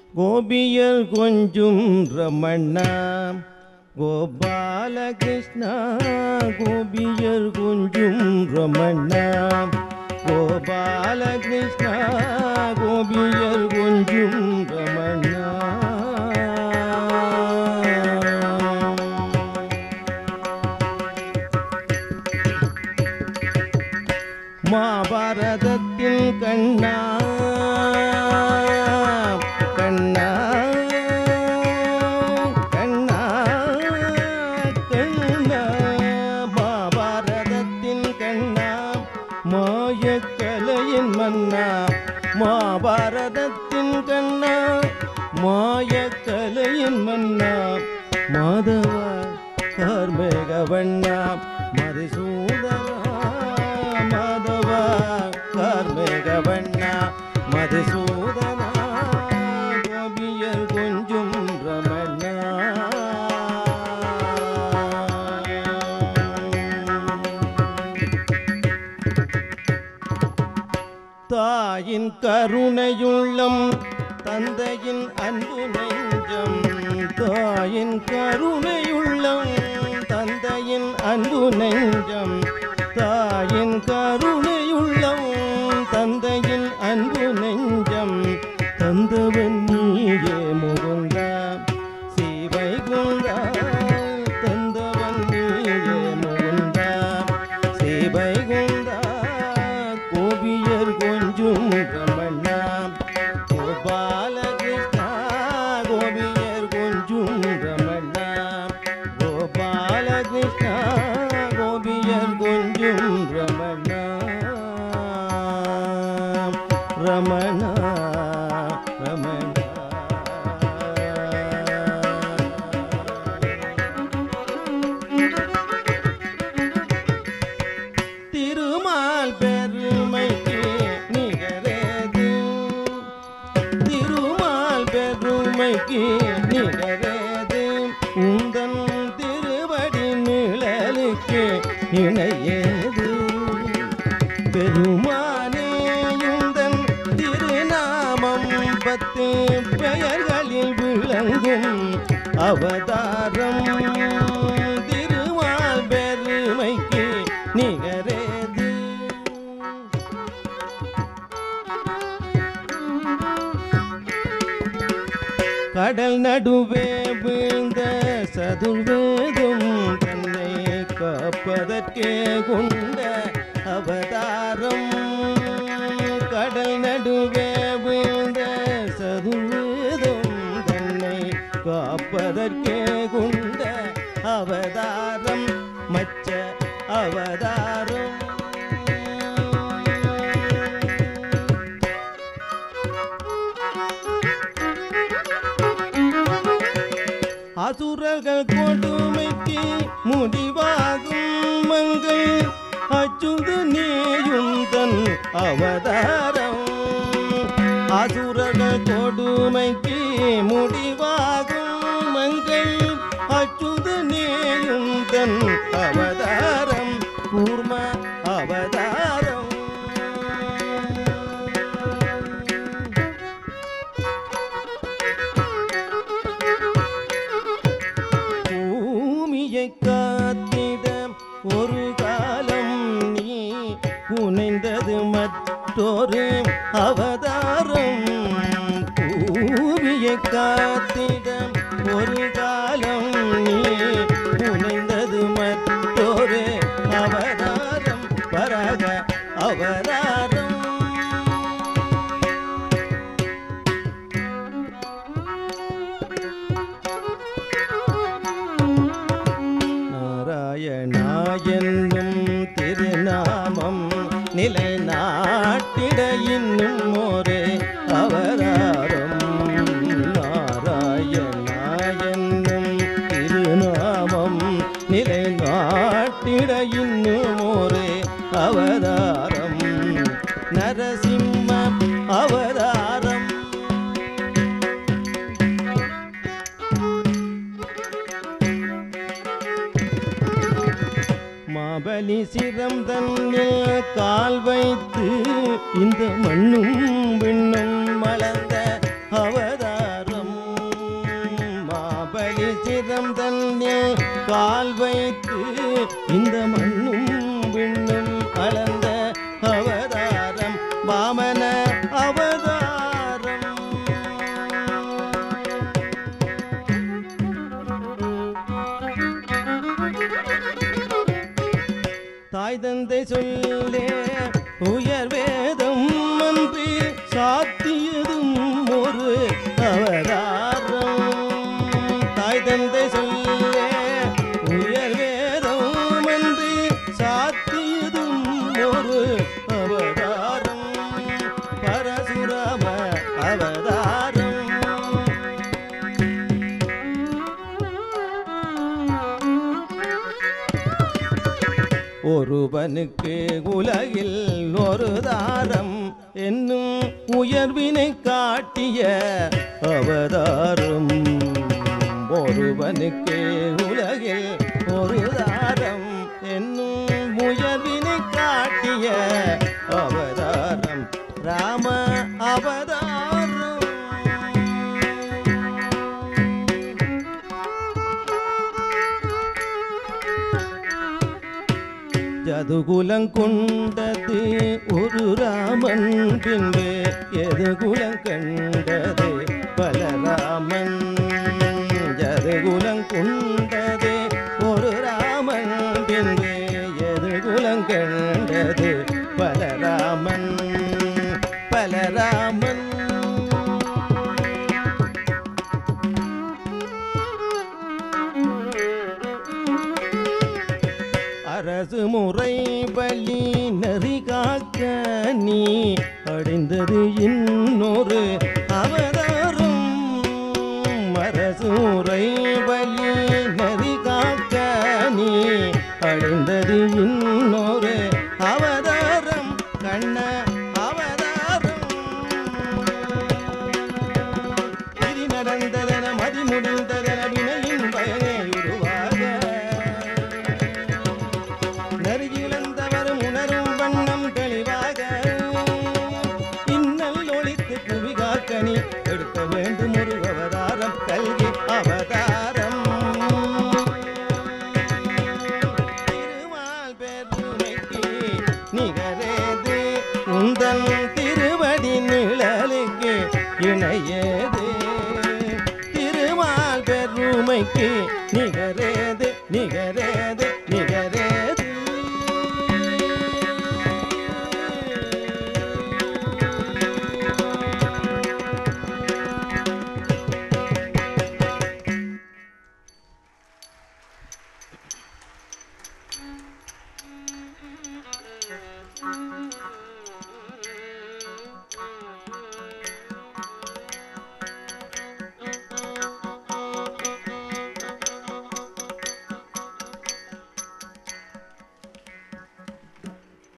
கோபியர் கொஞ்சும் ரமண்ணா கோபாலகிருஷ்ணா கோபியர் கொஞ்சும் ரமண்ணா கோபாலகிருஷ்ணா கோபியர் கொஞ்சும் ரமண்ணா மாபாரதத்தில் கண்ணா கண்ணா கண்ணா கண்ணா மாபாரதத்தின் கண்ணா மாயக்கலையின் மன்னா மாபாரதத்தின் கண்ணா மாயக்கலையின் மன்னா மாதவா கார்மேகவண்ணா மதுசூதனா மாதவா கார்மேகவண்ணா மதுசூதனா கோபியர் கொஞ்சும் ரமணா தாயின் கருணையுள்ளம் தந்தையின் அன்பு நெஞ்சம் தாயின் கருணையுள்ளம் தந்தையின் அன்பு நெஞ்சம் தாயின் கருணையுள்ளம் தந்தையின் அன்பு நெஞ்சம் தந்தவன் நீயே முகுந்தா சிவைகுந்தா தந்தவன் நீயே முகுந்தா சிவைகுந்தா கோபியர் கொஞ்சும் ரமண்ணா கோபாலகிருஷ்ணா கோபியர் கொஞ்சும் ரமண்ணா கோபாலகிருஷ்ணா கோபியர் கொஞ்சும் ரமண்ணா ரமணா ரமணா திருமால் பெருமைக்கு நிகரேது திருமால் பெருமைக்கு நிகரேது உந்தன் திருவடி நிழலுக்கு இணையேது பெருமானே உந்தன் திருநாமம் பத்து பெயர்களில் விளங்கும் அவதாரம் திருமால் பெருமைக்கு நிகரேது கடல் நடுவே வீழ்ந்த சதுர்வேதும் தன்னை காப்பதற்கே கொண்ட அவதாரம் கடல் நடுவே வீழ்ந்த சதுர்வேதும் தன்னை காப்பதற்கே கொண்ட அவதாரம் மச்ச அவதாரம் அசுரர்கள் கொடுமைக்கு முடிவாகும் மங்கள் அச்சுந்து நீயுந்தன் அவதாரம் அசுரர்கள் கொடுமைக்கு முடிவாகும் மங்கள் அச்சுந்து நீயுந்தன் அவதாரம் கூர்ம அவதாரம் பூமியை காத்திட ஒரு காலம் நீ புனைந்தது மற்றொரு அவதாரம் பூமியை காத்திட ஒரு காலம் நீ புனைந்தது மற்றொரு அவதாரம் பரக அவதாரம் நாராயணா என்னும் திருநாமம் நிலைநாட்டிட இன்னும் ஒரு அவதாரம் நாராயணா என்னும் திருநாமம் நிலைநாட்டிட இன்னும் ஒரு அவதாரம் நரசிம்ம அவதாரம் மாபலி சிரம் தன்னில் கால் வைத்து இந்த மண்ணும் விண்ணும் மலர்ந்த அவதாரம் கால் வைத்து இந்த மண்ணும் விண்ணும் அளந்த அவதாரம் வாமன அவதாரம் தாய் தந்தை சொல்லே உயர் வேதம் அன்று சாத்தியதும் ஒரு அவதாரம் தாய் தந்தை சொல்லே உயர் வேதம் அன்று சாத்தியதும் ஒரு அவதாரம் பரசுராம அவதாரம் ஒருவனுக்கு உலகில் ஒரு தாரம் என்னும் உயர்வினை காட்டிய அவதாரம் ஒருவனுக்கு உலகில் ஒரு தாரம் என்னும் உயர்வினை காட்டிய அவதாரம் ராம அவதாரம் ஜதுகுலம் கொண்டது ஒரு ராமன் பின்பு எதுகுலம் கண்டது பலராமன் ஜதுகுலம் கொண்டது ஒரு ராமன் பின்பு எதுகுலம் கண்டது பலராமன் பலராமன் அரசு முறை வழி நெறி காக்க நீ அடைந்தது இன்னொரு அவதாரம் அரசு முறை வழி நெறி காக்க நீ அடைந்தது இன்னொரு அவதாரம் கண்ண அவதாரம் விதி நடந்ததென மதி முடிந்ததென வினையின் பயனே உருவாக நெருகிழந்தவரும் உணரும் வண்ணம் தெளிவாக இன்னல் ஒழித்து புவி காக்கணி எடுக்க வேண்டும் ஒரு அவதாரம் கல்வி அவதாரம் திருமால் பெருமைக்கு நிகரேது உந்தன் திருவடி நிழலுக்கு இணையேது திருமால் பெருமைக்கு நிகரேது நிகரேது நிகரேது